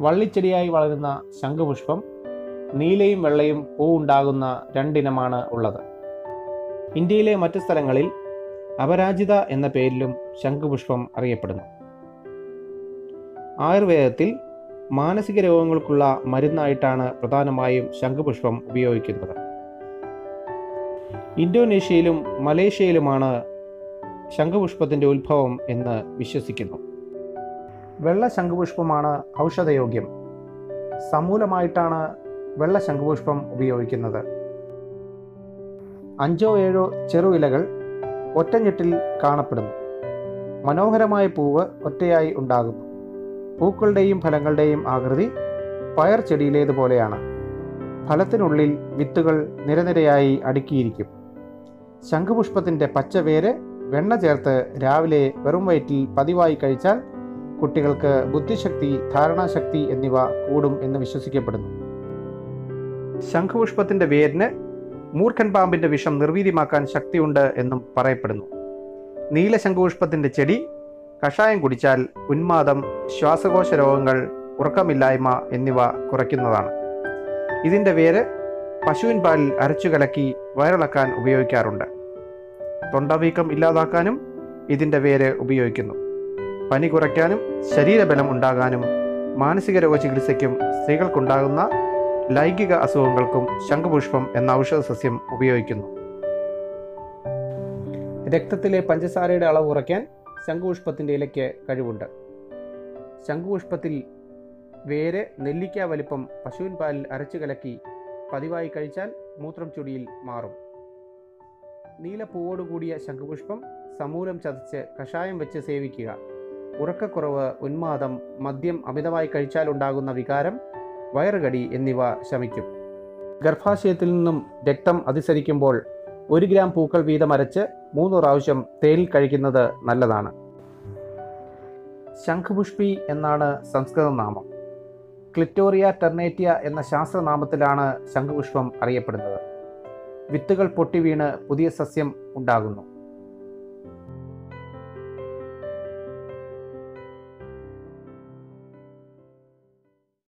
വള്ളിച്ചെടിയായി വളരുന്ന ശംഖുപുഷ്പം നീലയും വെള്ളയും പൂ ഉണ്ടാകുന്ന രണ്ടിനമാണ് ഉള്ളത് ഇന്ത്യയിലെ മറ്റു സ്ഥലങ്ങളിൽ അപരാജിത എന്ന പേരിലും ശംഖുപുഷ്പം അറിയപ്പെടുന്നു ആയുർവേദത്തിൽ മാനസിക രോഗങ്ങൾക്കുള്ള മരുന്നായിട്ടാണ് പ്രധാനമായും ശംഖുപുഷ്പം ഉപയോഗിക്കുന്നത് ഇന്തോനേഷ്യയിലും മലേഷ്യയിലുമാണ് ശംഖുപുഷ്പത്തിൻ്റെ ഉത്ഭവം എന്ന് വിശ്വസിക്കുന്നു വെള്ള ശംഖുപുഷ്പമാണ് ഔഷധയോഗ്യം സമൂലമായിട്ടാണ് വെള്ള ശംഖുപുഷ്പം ഉപയോഗിക്കുന്നത് അഞ്ചോ ഏഴോ ചെറുഇലകൾ ഒറ്റഞ്ഞെട്ടിൽ കാണപ്പെടുന്നു മനോഹരമായ പൂവ് ഒറ്റയായി ഉണ്ടാകുന്നു പൂക്കളുടെയും ഫലങ്ങളുടെയും ആകൃതി പയർ ചെടിയിലേതുപോലെയാണ് ഫലത്തിനുള്ളിൽ വിത്തുകൾ നിരനിരയായി അടുക്കിയിരിക്കും ശംഖുപുഷ്പത്തിൻ്റെ പച്ചവേര് വെണ്ണ ചേർത്ത് രാവിലെ വെറും വയറ്റിൽ പതിവായി കഴിച്ചാൽ കുട്ടികൾക്ക് ബുദ്ധിശക്തി ധാരണാശക്തി എന്നിവ കൂടും എന്ന് വിശ്വസിക്കപ്പെടുന്നു ശംഖുപുഷ്പത്തിൻ്റെ വേരിന് മൂർഖൻ പാമ്പിൻ്റെ വിഷം നിർവീര്യമാക്കാൻ ശക്തിയുണ്ട് എന്നും പറയപ്പെടുന്നു നീല ശംഖുപുഷ്പത്തിൻ്റെ ചെടി കഷായം കുടിച്ചാൽ ഉന്മാദം ശ്വാസകോശ രോഗങ്ങൾ ഉറക്കമില്ലായ്മ എന്നിവ കുറയ്ക്കുന്നതാണ് ഇതിൻ്റെ വേര് പശുവിൻ പാലിൽ അരച്ചു കലക്കി വയറിളക്കാൻ ഉപയോഗിക്കാറുണ്ട് തൊണ്ടവീക്കം ഇല്ലാതാക്കാനും ഇതിൻ്റെ വേര് ഉപയോഗിക്കുന്നു പനി കുറയ്ക്കാനും ശരീരബലം ഉണ്ടാകാനും മാനസിക രോഗ ചികിത്സയ്ക്കും സ്ത്രീകൾക്കുണ്ടാകുന്ന ലൈംഗിക അസുഖങ്ങൾക്കും ശംഖുപുഷ്പം എന്ന ഔഷധ സസ്യം ഉപയോഗിക്കുന്നു രക്തത്തിലെ പഞ്ചസാരയുടെ അളവ് കുറയ്ക്കാൻ ശംഖുപുഷ്പത്തിൻ്റെ ഇലയ്ക്ക് കഴിവുണ്ട് ശംഖുപുഷ്പത്തിൽ വേര് നെല്ലിക്ക വലിപ്പം പശുവിൻ പാലിൽ അരച്ചു കലക്കി പതിവായി കഴിച്ചാൽ മൂത്രം ചുടിയിൽ മാറും നീലപ്പൂവോടുകൂടിയ ശംഖുപുഷ്പം സമൂലം ചതച്ച് കഷായം വെച്ച് സേവിക്കുക ഉറക്കക്കുറവ് ഉന്മാദം മദ്യം അമിതമായി കഴിച്ചാലുണ്ടാകുന്ന വികാരം വയറുകടി എന്നിവ ശമിക്കും ഗർഭാശയത്തിൽ നിന്നും രക്തം അതിസരിക്കുമ്പോൾ ഒരു ഗ്രാം പൂക്കൾ വീതം അരച്ച് മൂന്ന് പ്രാവശ്യം തേനിൽ കഴിക്കുന്നത് നല്ലതാണ് ശംഖുപുഷ്പി എന്നാണ് സംസ്കൃത നാമം ക്ലിറ്റോറിയ ടെർനേറ്റിയ എന്ന ശാസ്ത്രനാമത്തിലാണ് ശംഖുപുഷ്പം അറിയപ്പെടുന്നത് വിത്തുകൾ പൊട്ടി വീണ് പുതിയ സസ്യം ഉണ്ടാകുന്നു